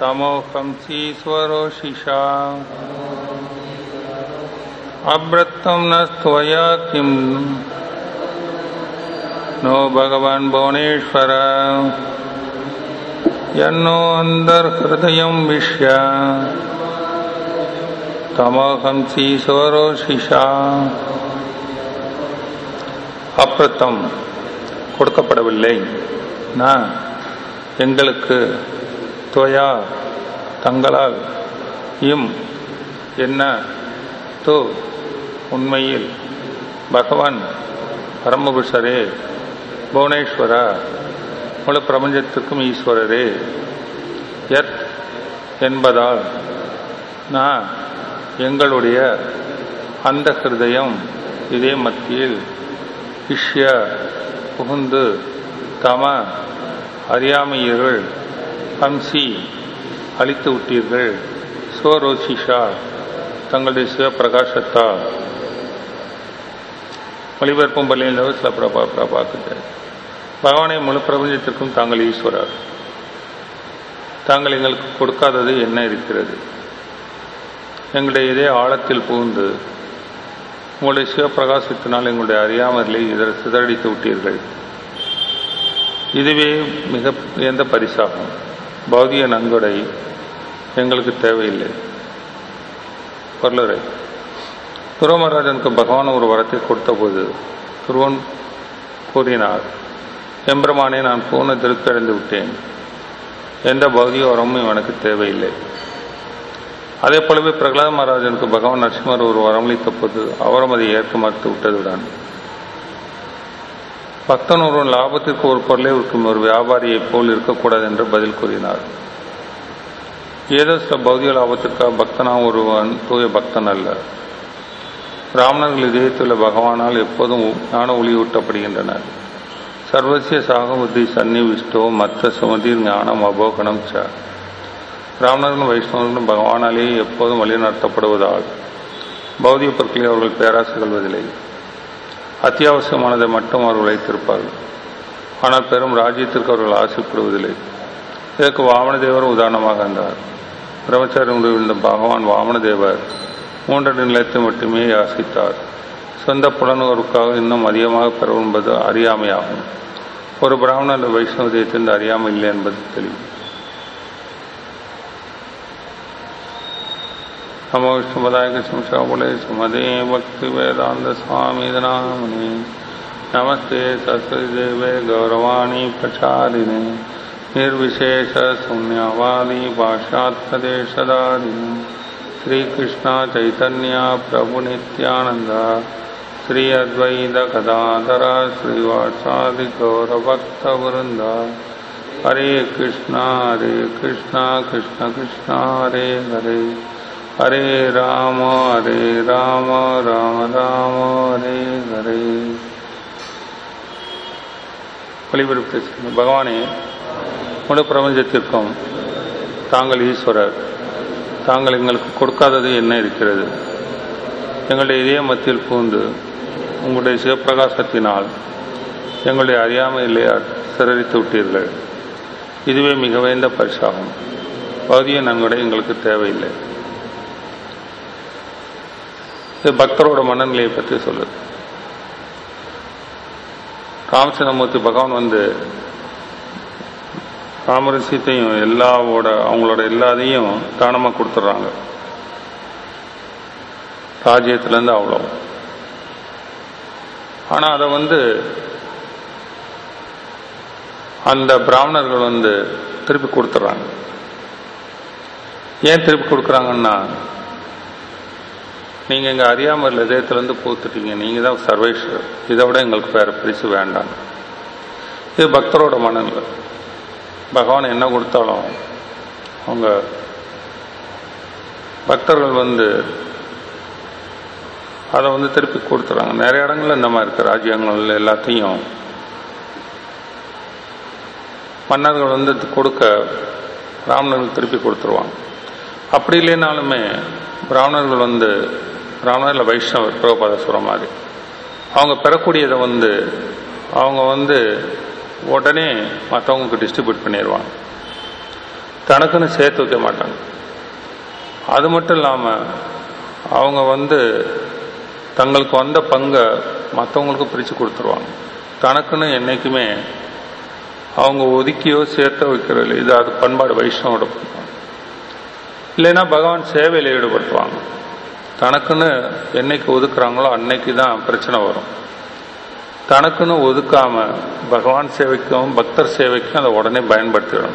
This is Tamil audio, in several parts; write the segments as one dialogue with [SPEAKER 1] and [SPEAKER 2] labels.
[SPEAKER 1] तमोहंसीश्वरो शिषा अव्रतं न त्वया किं नो भगवान् भुवनेश्वर यन्नो अन्तर्हृदयं विश्य तमोहंसीश्वरो शिषा அப்பிரத்தம் கொடுக்கப்படவில்லை நான் எங்களுக்கு துவயா தங்களால் இம் என்ன தோ உண்மையில் பகவான் பரமபுருஷரே புவனேஸ்வரா முழு பிரபஞ்சத்துக்கும் ஈஸ்வரரே எத் என்பதால் நான் எங்களுடைய அந்த ஹிருதயம் இதே மத்தியில் இஷ்ய புகுந்து தம அறியாமையர்கள் ஹம்சி அழித்து விட்டீர்கள் ஸ்வரோசிஷா தங்களுடைய சிவபிரகாசத்தால் ஒளிபரப்பும் பள்ளியில் சில பிரபா பிரபாக்குது பகவானை முழு பிரபஞ்சத்திற்கும் தாங்கள் ஈஸ்வரர் தாங்கள் எங்களுக்கு கொடுக்காதது என்ன இருக்கிறது எங்களுடைய இதே ஆழத்தில் புகுந்து உங்களுடைய சிவபிரகாசத்தினால் எங்களுடைய அறியாமலே இதர் சிதறடித்து விட்டீர்கள் இதுவே மிக உயர்ந்த பரிசாகும் பௌதிக நன்கொடை எங்களுக்கு தேவையில்லை பொருளுரை துருவமராஜனுக்கு பகவான் ஒரு வரத்தை கொடுத்தபோது துருவன் கூறினார் எம்பெருமானே நான் பூர்ண திருப்தி அடைந்து விட்டேன் எந்த பௌதிக வரமும் எனக்கு தேவையில்லை அதே போலவே பிரகலாத மகாராஜனுக்கு பகவான் நரசிம்மர் ஒரு வரமளித்த போது அவரும் அதை ஏற்க மறுத்து விட்டதுடன் பக்தன் ஒருவன் லாபத்திற்கு ஒரு பொருளை விற்கும் ஒரு வியாபாரியைப் போல் இருக்கக்கூடாது என்று பதில் கூறினார் ஏதோ சில பௌதிக லாபத்திற்காக பக்தனா ஒருவன் தூய பக்தன் அல்ல பிராமணர்கள் இதயத்துள்ள பகவானால் எப்போதும் ஞான ஒளியூட்டப்படுகின்றனர் சர்வசிய சாகமுத்தி சன்னிவிஷ்டோ மற்ற சுமதிர் ஞானம் அபோகனம் ச பிராமணர்களும் வைஷ்ணவர்களும் பகவானாலேயே எப்போதும் வழிநடத்தப்படுவதால் பௌதிக பொருட்களை அவர்கள் பேராசை கொள்வதில்லை அத்தியாவசியமானதை மட்டும் அவர்கள் வைத்திருப்பார்கள் ஆனால் பெரும் ராஜ்யத்திற்கு அவர்கள் ஆசைப்படுவதில்லை இதற்கு வாமனதேவர் உதாரணமாக இருந்தார் பிரம்மச்சாரி இருந்த பகவான் வாமனதேவர் மூன்று நிலையத்தை மட்டுமே யாசித்தார் சொந்த புலனுவருக்காக இன்னும் அதிகமாக பெற என்பது அறியாமையாகும் ஒரு பிராமணர் வைஷ்ணவ தேயத்திலிருந்து அறியாமை இல்லை என்பது தெளிவு नमो विष्णुपदाय कृष्णशाकुले सुमदे भक्ति वेदांत स्वामी नामने नमस्ते सरस्वतीदेवे गौरवाणी प्रचारिणे निर्विशेष शून्यवादी पाश्चात्यदेशदारिणे श्रीकृष्ण चैतन्य प्रभु नित्यानंद श्री अद्वैत गदाधर श्रीवासादि गौरभक्तवृंद हरे कृष्णा हरे कृष्णा कृष्ण कृष्णा हरे हरे हरे राम हरे राम राम राम हरे हरे ஒளிபரப்பு பகவானே முழு பிரபஞ்சத்திற்கும் தாங்கள் ஈஸ்வரர் தாங்கள் எங்களுக்கு கொடுக்காதது என்ன இருக்கிறது எங்களுடைய இதய மத்தியில் பூந்து உங்களுடைய சிவப்பிரகாசத்தினால் எங்களுடைய அறியாமையிலே சிறரித்து விட்டீர்கள் இதுவே மிக வேந்த பரிசாகும் பௌதிய நன்கொடை எங்களுக்கு தேவையில்லை இது பக்தரோட மனநிலையை பற்றி சொல்லுது ராமச்சந்திரமூர்த்தி பகவான் வந்து ராமர சீத்தையும் எல்லாவோட அவங்களோட எல்லாத்தையும் தானமாக கொடுத்துட்றாங்க ராஜ்யத்திலேருந்து அவ்வளோ ஆனால் அதை வந்து அந்த பிராமணர்கள் வந்து திருப்பி கொடுத்துட்றாங்க ஏன் திருப்பி கொடுக்குறாங்கன்னா நீங்கள் எங்கள் அறியாமல் இதயத்திலேருந்து பூத்துட்டீங்க நீங்கள் தான் சர்வேஸ்வர் இதை விட எங்களுக்கு வேறு பரிசு வேண்டாம் இது பக்தரோட மனநிலை பகவான் என்ன கொடுத்தாலும் அவங்க பக்தர்கள் வந்து அதை வந்து திருப்பி கொடுத்துறாங்க நிறைய இடங்கள்ல இந்த மாதிரி இருக்கு ராஜ்யங்கள் எல்லாத்தையும் மன்னர்கள் வந்து கொடுக்க பிராமணர்கள் திருப்பி கொடுத்துருவாங்க அப்படி இல்லைனாலுமே பிராமணர்கள் வந்து பிராமணர் வைஷ்ணவர் பிரபபாத சொல்ற மாதிரி அவங்க பெறக்கூடியதை வந்து அவங்க வந்து உடனே மற்றவங்களுக்கு டிஸ்ட்ரிபியூட் பண்ணிடுவாங்க தனக்குன்னு சேர்த்து வைக்க மாட்டாங்க அது மட்டும் இல்லாமல் அவங்க வந்து தங்களுக்கு வந்த பங்கை மற்றவங்களுக்கு பிரித்து கொடுத்துருவாங்க தனக்குன்னு என்றைக்குமே அவங்க ஒதுக்கியோ சேர்த்த வைக்கிறது இது அது பண்பாடு வைஷ்ணவோட பண்பாடு இல்லைன்னா பகவான் சேவையில் ஈடுபடுத்துவாங்க தனக்குன்னு என்னைக்கு ஒதுக்குறாங்களோ அன்னைக்கு தான் பிரச்சனை வரும் தனக்குன்னு ஒதுக்காம பகவான் சேவைக்கும் பக்தர் சேவைக்கும் அதை உடனே பயன்படுத்திடணும்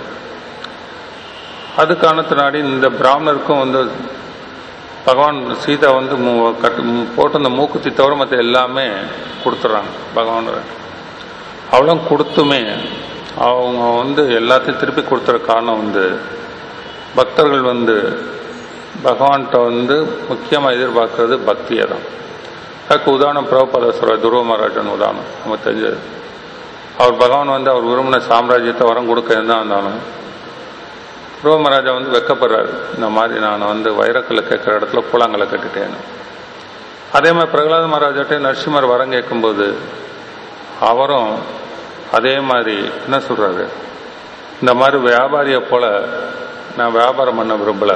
[SPEAKER 1] அது காரணத்தினாடி இந்த பிராமணருக்கும் வந்து பகவான் சீதா வந்து மு- கட்டு மு- போட்டு அந்த மூக்குத்தி தவிர மற்ற எல்லாமே கொடுத்துட்றாங்க பகவான் அவ்வளோ கொடுத்துமே அவங்க வந்து எல்லாத்தையும் திருப்பி கொடுத்துற காரணம் வந்து பக்தர்கள் வந்து பகவான்கிட்ட வந்து முக்கியமாக எதிர்பார்க்கறது பக்தியை தான் அதுக்கு உதாரணம் பிரபுபாத சொல்றார் துருவ மகாராஜன் உதாரணம் நம்ம தெரிஞ்சது அவர் பகவான் வந்து அவர் விரும்பின சாம்ராஜ்யத்தை வரம் கொடுக்க இருந்தா இருந்தாலும் துருவ மகாராஜா வந்து வெக்கப்படுறாரு இந்த மாதிரி நான் வந்து வைரக்கல்ல கேட்குற இடத்துல கூழாங்கல்ல கட்டிட்டேன்னு அதே மாதிரி பிரகலாத மகாராஜாட்டே நரசிம்மர் வரம் கேட்கும்போது அவரும் அதே மாதிரி என்ன சொல்றாரு இந்த மாதிரி வியாபாரியை போல நான் வியாபாரம் பண்ண விரும்பல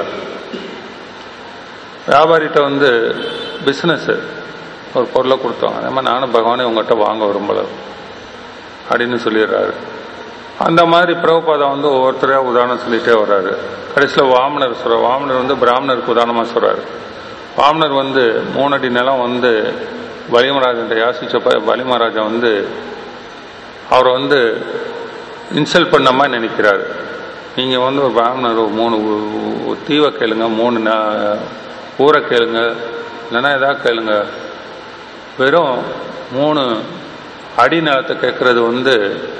[SPEAKER 1] வியாபாரிகிட்ட வந்து பிஸ்னஸ் ஒரு பொருளை கொடுத்தாங்க அதே மாதிரி நானும் பகவானே உங்கள்கிட்ட வாங்க விரும்பல அப்படின்னு சொல்லிடுறாரு அந்த மாதிரி பிரபுபாதம் வந்து ஒவ்வொருத்தரையா உதாரணம் சொல்லிட்டே வர்றாரு கடைசியில் வாமனர் சொல்றார் வாமனர் வந்து பிராமணருக்கு உதாரணமாக சொல்றாரு வாமனர் வந்து மூணடி நிலம் வந்து வலிமராஜன் யாசிச்சப்ப வலிமராஜா வந்து அவரை வந்து இன்சல்ட் பண்ண மாதிரி நினைக்கிறாரு நீங்க வந்து ஒரு பிராமணர் ஒரு மூணு ஊ- ஊ- தீவை கேளுங்க மூணு நா- ஊரை கேளுங்க இல்லைன்னா எதாவது கேளுங்க வெறும் மூணு அடி நிலத்தை கேட்கறது வந்து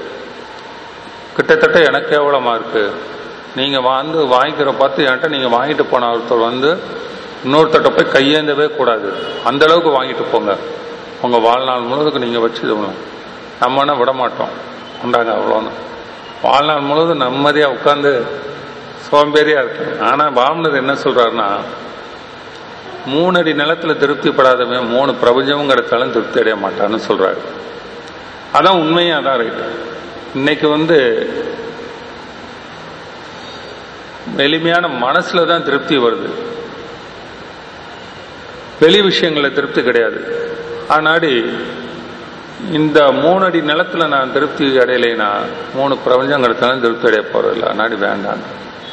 [SPEAKER 1] கிட்டத்தட்ட எனக்கு கேவலமா இருக்கு நீங்க வந்து வாங்கிக்கிற பார்த்து என்கிட்ட நீங்க வாங்கிட்டு போன ஒருத்தர் வந்து இன்னொருத்தட்ட போய் கையேந்தவே கூடாது அந்த அளவுக்கு வாங்கிட்டு போங்க உங்க வாழ்நாள் முழுவதுக்கு நீங்க வச்சு இது பண்ணலாம். நம்மனா விட மாட்டோம் உண்டாங்க அவ்வளோன்னு வாழ்நாள் முழுவதும் நிம்மதியா உட்காந்து சோம்பேறியா இருக்கு ஆனா பாமனர் என்ன சொல்றாருன்னா மூணு அடி நிலத்துல திருப்திப்படாதவன் மூணு பிரபஞ்சமும் கிடைச்சாலும் திருப்தி அடைய மாட்டான்னு சொல்றாரு அதான் உண்மையும் அதான் ரைட்டு இன்னைக்கு வந்து எளிமையான மனசுல தான் திருப்தி வருது வெளி விஷயங்கள திருப்தி கிடையாது ஆனாடி இந்த மூணு அடி நிலத்துல நான் திருப்தி அடையலைனா மூணு பிரபஞ்சம் கிடைச்சாலும் திருப்தி அடைய போறதில்லை அதனாடி வேண்டாம்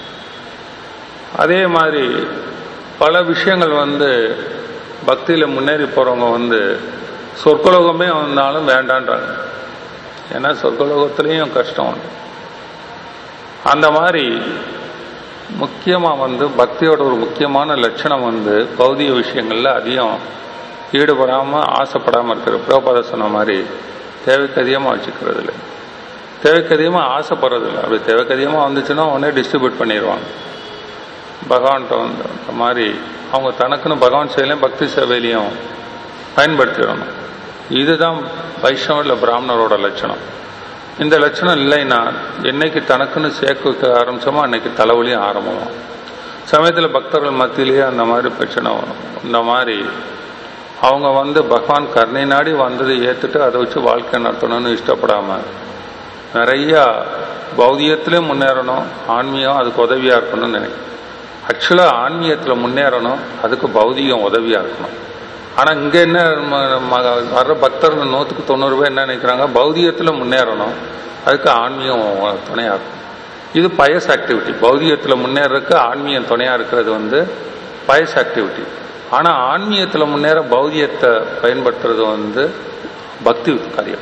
[SPEAKER 1] அதே மாதிரி பல விஷயங்கள் வந்து பக்தியில முன்னேறி போறவங்க வந்து சொற்கலோகமே வந்தாலும் வேண்டான்றாங்க ஏன்னா சொர்க்கலோகத்திலையும் கஷ்டம் உண்டு அந்த மாதிரி முக்கியமா வந்து பக்தியோட ஒரு முக்கியமான லட்சணம் வந்து பௌதிக விஷயங்கள்ல அதிகம் ஈடுபடாம ஆசைப்படாம இருக்கிற பிரபாத சொன்ன மாதிரி தேவைக்கு அதிகமா வச்சுக்கிறது இல்லை தேவைக்கு அதிகமா ஆசைப்படுறது இல்லை அப்படி தேவைக்கு அதிகமா வந்துச்சுன்னா உடனே டிஸ்ட்ரிபியூட் பண்ணிடுவாங்க பகவான்கிட்ட வந்து அந்த மாதிரி அவங்க தனக்குன்னு பகவான் சேவையிலையும் பக்தி சேவையிலையும் பயன்படுத்திடணும் இதுதான் வைஷ்ணவ இல்லை பிராமணரோட லட்சணம் இந்த லட்சணம் இல்லைன்னா என்னைக்கு தனக்குன்னு சேர்க்க வைக்க ஆரம்பிச்சோமோ அன்னைக்கு தலைவலியும் ஆரம்பம் சமயத்தில் பக்தர்கள் மத்தியிலேயே அந்த மாதிரி பிரச்சனை வரும் இந்த மாதிரி அவங்க வந்து பகவான் கருணை நாடி வந்ததை ஏற்றுட்டு அதை வச்சு வாழ்க்கை நடத்தணும்னு இஷ்டப்படாம நிறைய பௌதிகத்திலையும் முன்னேறணும் ஆன்மீகம் அதுக்கு உதவியா இருக்கணும்னு நினைக்கிறேன் ஆக்சுவலா ஆன்மீகத்துல முன்னேறணும் அதுக்கு பௌதிகம் உதவியா இருக்கணும் ஆனா இங்க என்ன ம- ம- வர்ற பக்தர்கள் நூத்துக்கு தொண்ணூறு பேர் என்ன நினைக்கிறாங்க பௌதிகத்துல முன்னேறணும் அதுக்கு ஆன்மீகம் துணையா இருக்கும் இது பயஸ் ஆக்டிவிட்டி பௌதிகத்துல முன்னேறதுக்கு ஆன்மீகம் துணையா இருக்கிறது வந்து பயஸ் ஆக்டிவிட்டி ஆனா ஆன்மீகத்துல முன்னேற பௌதிகத்தை பயன்படுத்துறது வந்து பக்தி காரியம்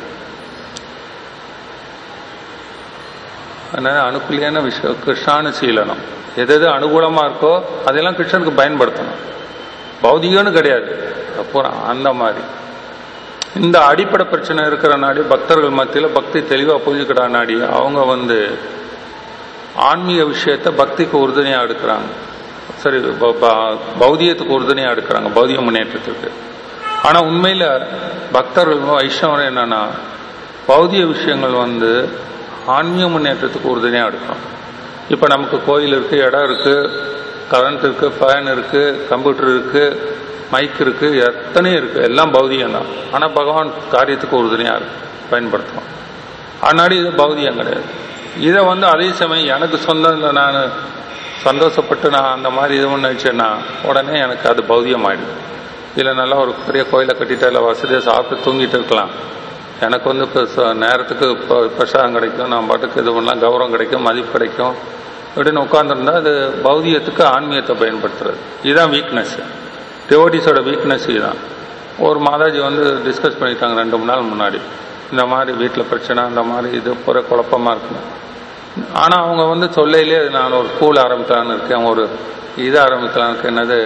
[SPEAKER 1] அதனால அனுகூலியான விஷயம் கிருஷ்ணானுசீலனம் எது எது அனுகூலமா இருக்கோ அதெல்லாம் கிருஷ்ணனுக்கு பயன்படுத்தணும் பௌதிகம்னு கிடையாது பூரா அந்த மாதிரி இந்த அடிப்படை பிரச்சனை இருக்கிற நாடி பக்தர்கள் மத்தியில் பக்தி தெளிவா புரிஞ்சுக்கிட்டா நாடி அவங்க வந்து ஆன்மீக விஷயத்தை பக்திக்கு உறுதுணையா எடுக்கிறாங்க சரி ப- ப- பௌதிகத்துக்கு உறுதுணையா எடுக்கிறாங்க பௌதிக முன்னேற்றத்திற்கு ஆனா உண்மையில பக்தர்கள் வைஷ்ணவர் என்னன்னா பௌதிக விஷயங்கள் வந்து ஆன்மீக முன்னேற்றத்துக்கு உறுதுணையா எடுக்கணும் இப்ப நமக்கு கோயில் இருக்கு இடம் இருக்கு கரண்ட் இருக்கு ஃபேன் இருக்கு கம்ப்யூட்டர் இருக்கு மைக் இருக்கு எத்தனையும் இருக்கு எல்லாம் பௌதிகம் தான் ஆனா பகவான் காரியத்துக்கு உறுதுணையா இருக்கு பயன்படுத்துவோம் ஆனாடி இது பௌதிகம் கிடையாது இதை வந்து அதே சமயம் எனக்கு சொந்தம் நான் சந்தோஷப்பட்டு நான் அந்த மாதிரி இது ஒன்று வச்சேன்னா உடனே எனக்கு அது பௌதியமாயிடுது இல்லை நல்லா ஒரு பெரிய கோயிலை கட்டிட்டு இல்லை வசதியாக சாப்பிட்டு தூங்கிட்டு இருக்கலாம் எனக்கு வந்து இப்போ ச- நேரத்துக்கு இப்போ பிரசாதம் கிடைக்கும் நான் பாட்டுக்கு இது பண்ணலாம் கௌரவம் கிடைக்கும் மதிப்பு கிடைக்கும் இப்படின்னு உட்காந்துருந்தா அது பௌதியத்துக்கு ஆன்மீகத்தை பயன்படுத்துறது இதுதான் வீக்னஸ் டிவோட்டிஸோட வீக்னஸ் இதுதான் ஒரு மாதாஜி வந்து டிஸ்கஸ் பண்ணிட்டாங்க ரெண்டு மூணு நாள் முன்னாடி இந்த மாதிரி வீட்டில் பிரச்சனை அந்த மாதிரி இது புற குழப்பமா இருக்குன்னு ஆனால் அவங்க வந்து சொல்லையிலே நான் ஒரு ஸ்கூல் ஆரம்பிக்கலான்னு இருக்கேன் ஒரு இது ஆரம்பிக்கலான்னு இருக்கேன் என்னது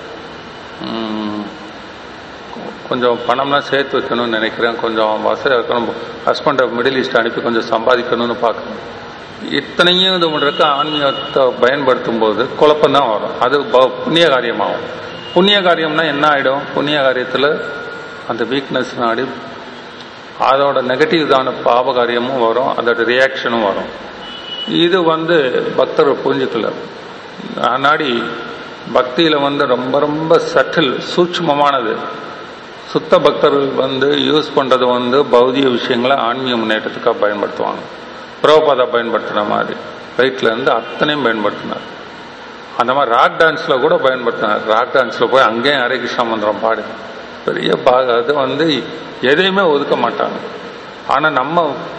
[SPEAKER 1] ம், கொஞ்சம் பணம்லாம் சேர்த்து வைக்கணும்னு நினைக்கிறேன் கொஞ்சம் வசதி இருக்கணும் ஹஸ்பண்டை மிடில் ஈஸ்ட் அனுப்பி கொஞ்சம் சம்பாதிக்கணும்னு பார்க்குறேன் இத்தனையும் இது பண்ணுறதுக்கு ஆன்மீகத்தை பயன்படுத்தும் போது குழப்பம்தான் வரும் அது ப- புண்ணிய காரியமாகும் புண்ணிய காரியம்னா என்ன ஆகிடும் புண்ணிய காரியத்தில் அந்த வீக்னஸ் நாடி அதோட நெகட்டிவ் தான பாவ காரியமும் வரும் அதோட ரியாக்ஷனும் வரும் இது வந்து பக்தர் புரிஞ்சுக்கல நாடி பக்தியில் வந்து ரொம்ப ரொம்ப சட்டில் சூட்சுமமானது சுத்த பக்தர்கள் வந்து யூஸ் பண்ணுறது வந்து பௌதிக விஷயங்களை ஆன்மீக முன்னேற்றத்துக்காக பயன்படுத்துவாங்க பிரபபாதா பயன்படுத்தின மாதிரி ரைட்ல இருந்து அத்தனையும் பயன்படுத்தினார் அந்த மாதிரி ராக் டான்ஸில் கூட பயன்படுத்தினார் ராக் டான்ஸில் போய் அங்கேயும் ஹரே கிருஷ்ணா மந்திரம் பாடு பெரிய பா அது வந்து எதையுமே ஒதுக்க மாட்டாங்க ஆனால் நம்ம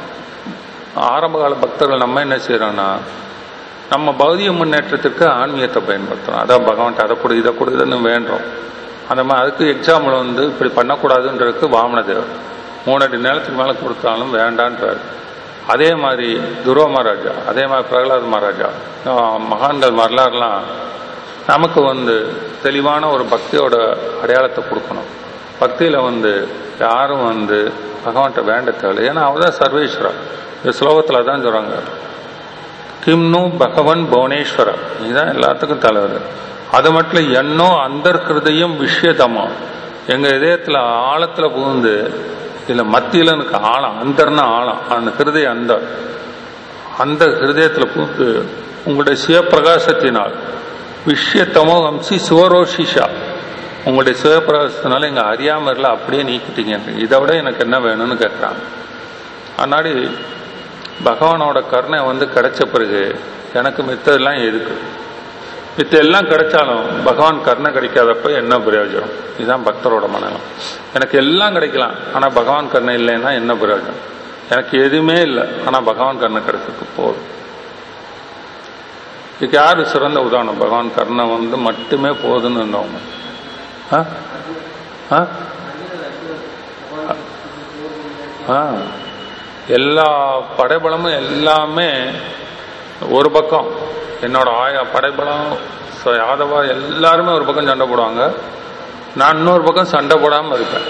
[SPEAKER 1] ஆரம்ப கால பக்தர்கள் நம்ம என்ன செய்கிறோம்னா நம்ம பௌதிக முன்னேற்றத்துக்கு ஆன்மீகத்தை பயன்படுத்துறோம் அதான் பகவான்கிட்ட அதை கொடு இதை கொடு இதுன்னு வேண்டுறோம் அந்த மாதிரி அதுக்கு எக்ஸாம்பிள் வந்து இப்படி பண்ணக்கூடாதுன்றதுக்கு வாமனதேவர் மூணு அடி நேரத்துக்கு மேலே கொடுத்தாலும் வேண்டான்றார் அதே மாதிரி துருவ மகாராஜா அதே மாதிரி பிரகலாத் மகாராஜா ஆஹ் மகான்கள் வரலாறுலாம் நமக்கு வந்து தெளிவான ஒரு பக்தியோட அடையாளத்தை கொடுக்கணும் பக்தியில் வந்து யாரும் வந்து பகவான்கிட்ட வேண்ட தேவையில்லை ஏன்னா அவர்தான் சர்வேஸ்வரா இந்த ஸ்லோகத்தில் தான் சொல்கிறாங்க கிம்னு பகவன் புவனேஸ்வர இதுதான் எல்லாத்துக்கும் தலைவர் அது மட்டும் இல்ல, என்னோ அந்தர்கிருதையும் விஷயதமா எங்க இதயத்துல ஆழத்துல புகுந்து இதுல மத்தியில எனக்கு ஆழம் அந்தர்னா ஆழம் அந்த ஹிருதய அந்த அந்த ஹிருதயத்துல புகுந்து உங்களுடைய சிவபிரகாசத்தினால் விஷயத்தமோ வம்சி சிவரோஷிஷா உங்களுடைய சிவபிரகாசத்தினால எங்க அறியாமல அப்படியே நீக்கிட்டீங்க இதை விட எனக்கு என்ன வேணும்னு கேட்குறாங்க அதனாடி பகவானோட கருணை வந்து கிடைச்ச பிறகு எனக்கு மித்ததெல்லாம் எதுக்கு மித்த எல்லாம் கிடைச்சாலும் பகவான் கருணை கிடைக்காதப்ப என்ன பிரயோஜனம் இதுதான் பக்தரோட மனநலம் எனக்கு எல்லாம் கிடைக்கலாம் ஆனா பகவான் கருணை இல்லைன்னா என்ன பிரயோஜனம் எனக்கு எதுவுமே இல்லை ஆனா பகவான் கருணை கிடைச்சிருக்கு போதும் இதுக்கு யாரு சிறந்த உதாரணம் பகவான் கருணை வந்து மட்டுமே போதும்னு இருந்தவங்க ஆ? ஆ? ஆ எல்லா படைபலமும் எல்லாமே ஒரு பக்கம் என்னோட ஆய படைபலம் ச- யாதவா எல்லாருமே ஒரு பக்கம் சண்டை போடுவாங்க நான் இன்னொரு பக்கம் சண்டை போடாம இருப்பேன்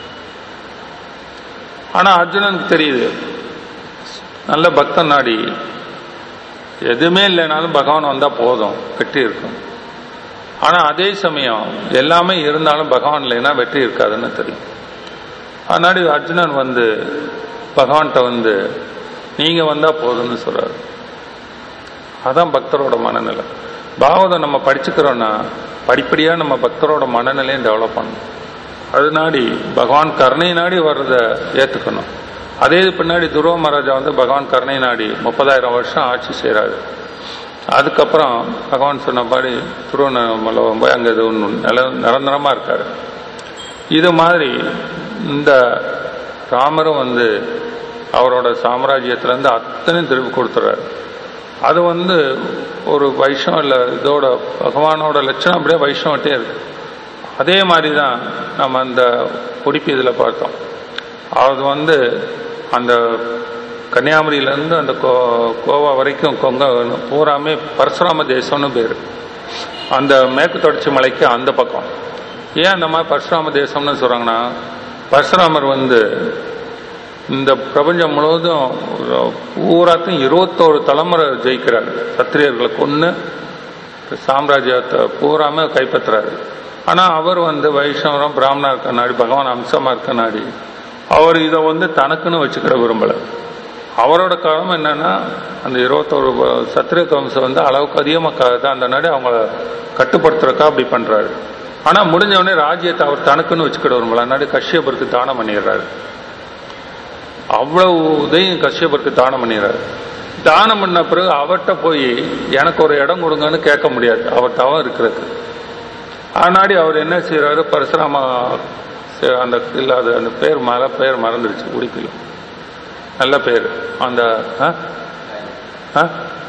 [SPEAKER 1] ஆனா அர்ஜுனனுக்கு தெரியுது நல்ல பக்தன் நாடி எதுவுமே இல்லைனாலும் பகவான் வந்தா போதும் வெற்றி இருக்கும் ஆனா அதே சமயம் எல்லாமே இருந்தாலும் பகவான் இல்லைன்னா வெற்றி இருக்காதுன்னு தெரியும் அதனாடி அர்ஜுனன் வந்து பகவான்கிட்ட வந்து நீங்க வந்தா போதும்னு சொல்றாரு அதான் பக்தரோட மனநிலை பாகவதம் நம்ம படிச்சுக்கிறோம்னா படிப்படியா நம்ம பக்தரோட மனநிலையும் டெவலப் பண்ணணும் அது நாடி பகவான் கருணை நாடி வர்றத ஏத்துக்கணும் அதே பின்னாடி துருவ மகாராஜா வந்து பகவான் கருணை நாடி முப்பதாயிரம் வருஷம் ஆட்சி செய்றாரு அதுக்கப்புறம் பகவான் சொன்னபடி திருவண்ணாமலை போய் அங்க இது ஒண்ணு நில நிரந்தரமா இருக்காரு இது மாதிரி இந்த ராமரும் வந்து அவரோட சாம்ராஜ்யத்திலேருந்து அத்தனையும் திருப்பி கொடுத்துறாரு அது வந்து ஒரு வைஷ்ணவம் இல்லை இதோட பகவானோட லட்சணம் அப்படியே வைஷ்ணவட்டே இருக்கு அதே மாதிரி தான் நம்ம அந்த உடுப்பி இதில் பார்த்தோம் அது வந்து அந்த கன்னியாகுமரியிலேருந்து அந்த கோ கோவா வரைக்கும் கொங்க பூராமே பரசுராம தேசம்னு பேர் அந்த மேற்கு தொடர்ச்சி மலைக்கு அந்த பக்கம் ஏன் அந்த மாதிரி பரசுராம தேசம்னு சொல்றாங்கன்னா பரசுராமர் வந்து இந்த பிரபஞ்சம் முழுவதும் பூராத்தையும் இருபத்தோரு தலைமுறை ஜெயிக்கிறார் சத்திரியர்களை கொன்று சாம்ராஜ்யத்தை பூராமே கைப்பற்றுறாரு ஆனா அவர் வந்து வைஷ்ணவரம் பிராமணா இருக்க நாடி பகவான் அம்சமா இருக்க நாடி அவர் இதை வந்து தனக்குன்னு வச்சுக்கிட விரும்பல அவரோட காலம் என்னன்னா அந்த இருபத்தோரு சத்திரிய வம்சம் வந்து அளவுக்கு அதிகமாக தான் அந்த நாடு அவங்கள கட்டுப்படுத்துறக்கா அப்படி பண்றாரு ஆனா முடிஞ்ச உடனே ராஜ்யத்தை அவர் தனக்குன்னு வச்சுக்கிட விரும்பல நாடு கஷ்யபருக்கு தானம் பண்ணிடுறாரு அவ்வளவு இதையும் கஷ்யபருக்கு தானம் பண்ணிடுறாரு தானம் பண்ண பிறகு அவர்கிட்ட போய் எனக்கு ஒரு இடம் கொடுங்கன்னு கேட்க முடியாது அவர் தவம் இருக்கிறது ஆனாடி அவர் என்ன செய்யறாரு பரசுராம சே- அந்த இல்லாத அந்த பேர் மலை பேர் மறந்துடுச்சு உடுப்பில் நல்ல பேர் அந்த ஆ? ஆ?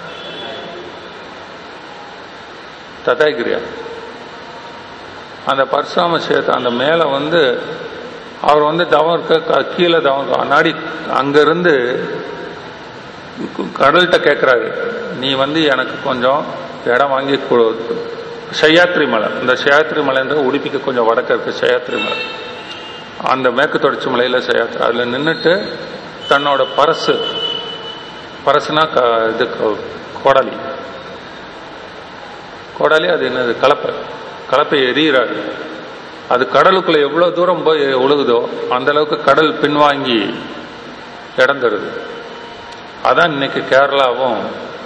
[SPEAKER 1] ததாகிரியா அந்த பரசுராம சேத்தை அந்த மேலே வந்து அவர் வந்து தவம் இருக்க க- கீழே தவம் இருக்க அன்னாடி அங்கிருந்து கடல்கிட்ட கேட்குறாரு நீ வந்து எனக்கு கொஞ்சம் இடம் வாங்கி கொடு சயாத்ரி மலை இந்த சயாத்ரி மலைன்ற உடுப்பிக்கு கொஞ்சம் வடக்க இருக்கு சயாத்ரி மலை அந்த மேற்கு தொடர்ச்சி மலையில சயாத்ரி அதில் நின்றுட்டு தன்னோட பரசு பரசுனா க இது க- கோடாலி கோடாலி அது என்னது கலப்பை கலப்பை எரியிறாரு அது கடலுக்குள்ள எவ்வளவு தூரம் போய் ஒழுகுதோ அந்த அளவுக்கு கடல் பின்வாங்கி இடம் தருது அதான் இன்னைக்கு கேரளாவும்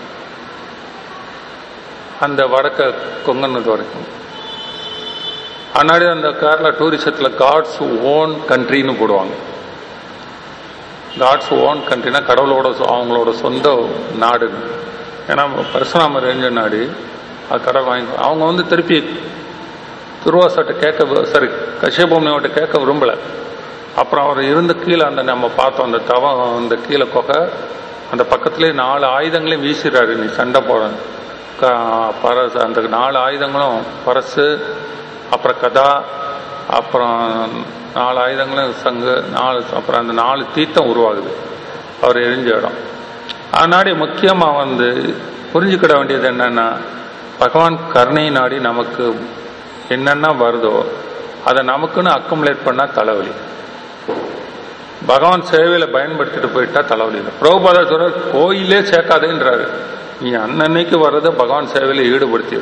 [SPEAKER 1] அந்த வடக்க கொங்கனது வரைக்கும் அன்னாடி அந்த கேரளா டூரிசத்தில் காட்ஸ் ஓன் கண்ட்ரின்னு போடுவாங்க காட்ஸ் ஓன் கண்ட்ரினா கடவுளோட சொ- அவங்களோட சொந்த நாடு ஏன்னா பரசுராமர் ரேஞ்ச நாடு அது கடவுள் வாங்கி அவங்க வந்து திருப்பி துருவாசட்ட கேட்க வி- சாரி கஷ்யபூமியோட்ட கேட்க விரும்பல அப்புறம் அவர் இருந்த கீழே அந்த நம்ம பார்த்தோம் அந்த தவம் அந்த கீழே கொகை அந்த பக்கத்துலேயே நாலு ஆயுதங்களையும் வீசிடுறாரு நீ சண்டை போட க- பரசு அந்த நாலு ஆயுதங்களும் பரசு அப்புறம் கதா அப்புறம் நாலு ஆயுதங்களும் சங்கு நாலு அப்புறம் அந்த நாலு தீர்த்தம் உருவாகுது அவர் எரிஞ்ச இடம் அதனாடி முக்கியமாக வந்து புரிஞ்சுக்கிட வேண்டியது என்னன்னா பகவான் கருணை நாடி நமக்கு என்னென்ன வருதோ அதை நமக்குன்னு அக்குமுலேட் பண்ணால் தலைவலி பகவான் சேவையில பயன்படுத்திட்டு போயிட்டா தலைவலி இல்லை பிரபுபாதா சொல்ற கோயிலே சேர்க்காதேன்றாரு நீ அன்னன்னைக்கு வர்றதை பகவான் சேவையில ஈடுபடுத்தி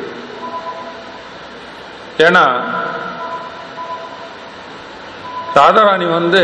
[SPEAKER 1] ஏன்னா ராதாராணி வந்து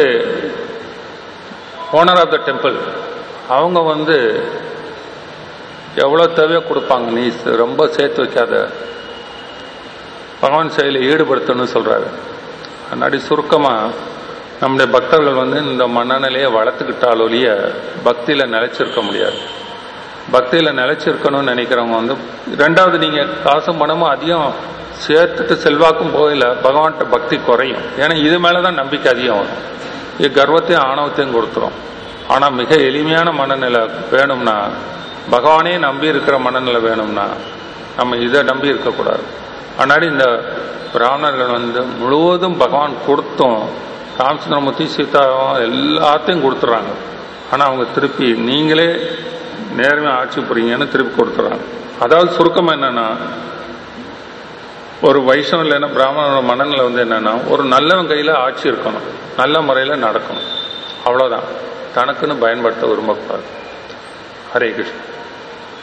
[SPEAKER 1] ஓனர் ஆஃப் த டெம்பிள் அவங்க வந்து எவ்வளோ தேவையோ கொடுப்பாங்க நீ ரொம்ப சேர்த்து வைக்காத பகவான் செயலில் ஈடுபடுத்தணும்னு சொல்றாரு முன்னாடி சுருக்கமா நம்முடைய பக்தர்கள் வந்து இந்த மனநிலையை வளர்த்துக்கிட்டால் ஒழிய பக்தியில நிலைச்சிருக்க முடியாது பக்தியில நிலைச்சிருக்கணும்னு நினைக்கிறவங்க வந்து ரெண்டாவது நீங்க காசும் பணமும் அதிகம் சேர்த்துட்டு செல்வாக்கும் போகல பகவான்கிட்ட பக்தி குறையும் ஏன்னா இது மேலதான் நம்பிக்கை அதிகம் வரும் இது கர்வத்தையும் ஆணவத்தையும் கொடுத்துரும் ஆனா மிக எளிமையான மனநிலை வேணும்னா பகவானே நம்பி இருக்கிற மனநிலை வேணும்னா நம்ம இதை நம்பி இருக்கக்கூடாது ஆனாடி இந்த பிராமணர்கள் வந்து முழுவதும் பகவான் கொடுத்தும் ராமச்சந்திரமூர்த்தி சீதாவும் எல்லாத்தையும் கொடுத்துட்றாங்க ஆனா அவங்க திருப்பி நீங்களே நேர்மையா ஆட்சி புரியுங்கன்னு திருப்பி கொடுத்துட்றாங்க அதாவது சுருக்கம் என்னன்னா ஒரு வைஷ்ணவ இல்லைன்னா பிராமணனோட மனநிலை வந்து என்னன்னா ஒரு நல்லவன் கையில ஆட்சி இருக்கணும் நல்ல முறையில நடக்கணும் அவ்வளவுதான் தனக்குன்னு பயன்படுத்த விரும்பக்கூடாது ஹரே கிருஷ்ணன்